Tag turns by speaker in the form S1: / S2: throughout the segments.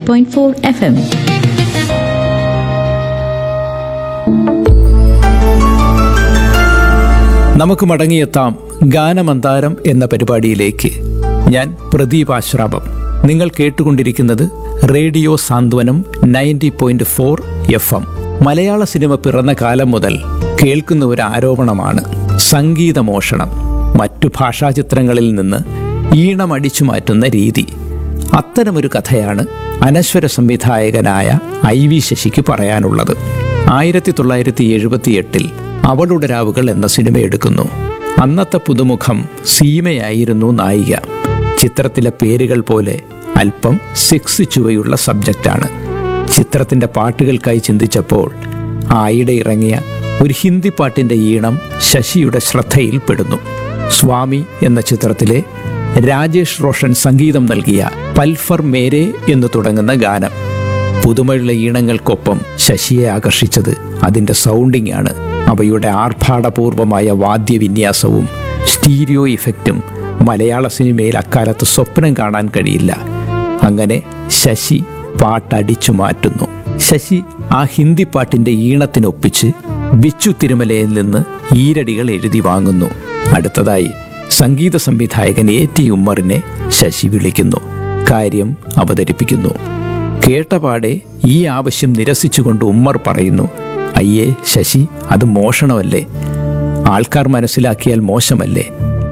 S1: point F M
S2: നമുക്ക് മടങ്ങിയെത്താം ഗാനമന്താരം എന്ന പരിപാടിയിലേക്ക് ഞാൻ പ്രദീപ് ആശ്രാപം നിങ്ങൾ കേട്ടുകൊണ്ടിരിക്കുന്നത് radio Santhwanam ninety point four F M മലയാള സിനിമ പിറന്ന കാലം മുതൽ കേൾക്കുന്ന ഒരു ആരോപണമാണ് സംഗീതമോഷണം മറ്റു ഭാഷാചിത്രങ്ങളിൽ നിന്ന് ഈണമടിച്ചു മാറ്റുന്ന രീതി അത്തരമൊരു കഥയാണ് അനശ്വര സംവിധായകനായ ഐ വി ശശിക്ക് പറയാനുള്ളത് ആയിരത്തി തൊള്ളായിരത്തി എഴുപത്തിയെട്ടിൽ അവളുടെ രാവുകൾ എന്ന സിനിമ എടുക്കുന്നു അന്നത്തെ പുതുമുഖം സീമയായിരുന്നു നായിക ചിത്രത്തിലെ പേരുകൾ പോലെ അല്പം സെക്സ് ചുവയുള്ള സബ്ജക്റ്റാണ് ചിത്രത്തിന്റെ പാട്ടുകൾക്കായി ചിന്തിച്ചപ്പോൾ ആയിടെ ഇറങ്ങിയ ഒരു ഹിന്ദി പാട്ടിന്റെ ഈണം ശശിയുടെ ശ്രദ്ധയിൽപ്പെടുന്നു സ്വാമി എന്ന ചിത്രത്തിലെ രാജേഷ് റോഷൻ സംഗീതം നൽകിയ പൽഫർ മേരെ എന്ന് തുടങ്ങുന്ന ഗാനം പുതുമയുള്ള ഈണങ്ങൾക്കൊപ്പം ശശിയെ ആകർഷിച്ചത് അതിന്റെ സൗണ്ടിംഗ് ആണ് അവയുടെ ആർഭാടപൂർവമായ വാദ്യവിന്യാസവും സ്റ്റീരിയോ ഇഫക്റ്റും മലയാള സിനിമയിൽ അക്കാലത്ത് സ്വപ്നം കാണാൻ കഴിയില്ല അങ്ങനെ ശശി പാട്ടടിച്ചു മാറ്റുന്നു ശശി ആ ഹിന്ദി പാട്ടിന്റെ ഈണത്തിനൊപ്പിച്ച് ബിച്ചു തിരുമലയിൽ നിന്ന് ഈരടികൾ എഴുതി വാങ്ങുന്നു അടുത്തതായി സംഗീത സംവിധായകൻ എ ടി ഉമ്മറിനെ ശശി വിളിക്കുന്നു കാര്യം അവതരിപ്പിക്കുന്നു കേട്ടപാടെ ഈ ആവശ്യം നിരസിച്ചുകൊണ്ട് ഉമ്മർ പറയുന്നു അയ്യേ ശശി അത് മോഷണമല്ലേ ആൾക്കാർ മനസ്സിലാക്കിയാൽ മോശമല്ലേ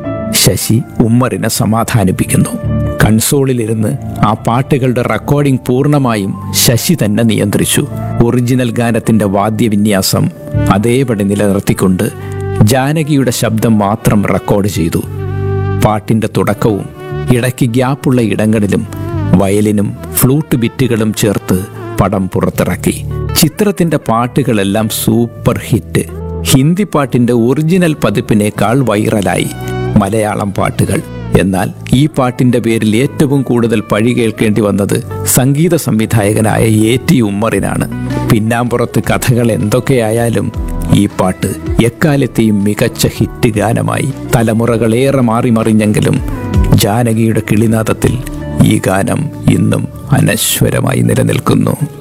S2: ശശി ഉമ്മറിനെ സമാധാനിപ്പിക്കുന്നു കൺസോളിലിരുന്ന് ആ പാട്ടുകളുടെ റെക്കോർഡിംഗ് പൂർണ്ണമായും ശശി തന്നെ നിയന്ത്രിച്ചു ഒറിജിനൽ ഗാനത്തിന്റെ വാദ്യവിന്യാസം അതേപടി നിലനിർത്തിക്കൊണ്ട് ജാനകിയുടെ ശബ്ദം മാത്രം റെക്കോർഡ് ചെയ്തു പാട്ടിന്റെ തുടക്കവും ഇടയ്ക്ക് ഗ്യാപ്പുള്ള ഇടങ്ങളിലും വയലിനും ഫ്ലൂട്ട് ബിറ്റുകളും ചേർത്ത് പടം പുറത്തിറക്കി ചിത്രത്തിന്റെ പാട്ടുകളെല്ലാം സൂപ്പർ ഹിറ്റ് ഹിന്ദി പാട്ടിന്റെ ഒറിജിനൽ പതിപ്പിനേക്കാൾ വൈറലായി മലയാളം പാട്ടുകൾ എന്നാൽ ഈ പാട്ടിന്റെ പേരിൽ ഏറ്റവും കൂടുതൽ പഴി കേൾക്കേണ്ടി വന്നത് സംഗീത സംവിധായകനായ എ ടി ഉമ്മറിനാണ് പിന്നാമ്പുറത്ത് കഥകൾ എന്തൊക്കെയായാലും ഈ പാട്ട് എക്കാലത്തെയും മികച്ച ഹിറ്റ് ഗാനമായി തലമുറകളേറെ മാറിമറിഞ്ഞെങ്കിലും ജാനകിയുടെ കിളിനാദത്തിൽ ഈ ഗാനം ഇന്നും അനശ്വരമായി നിലനിൽക്കുന്നു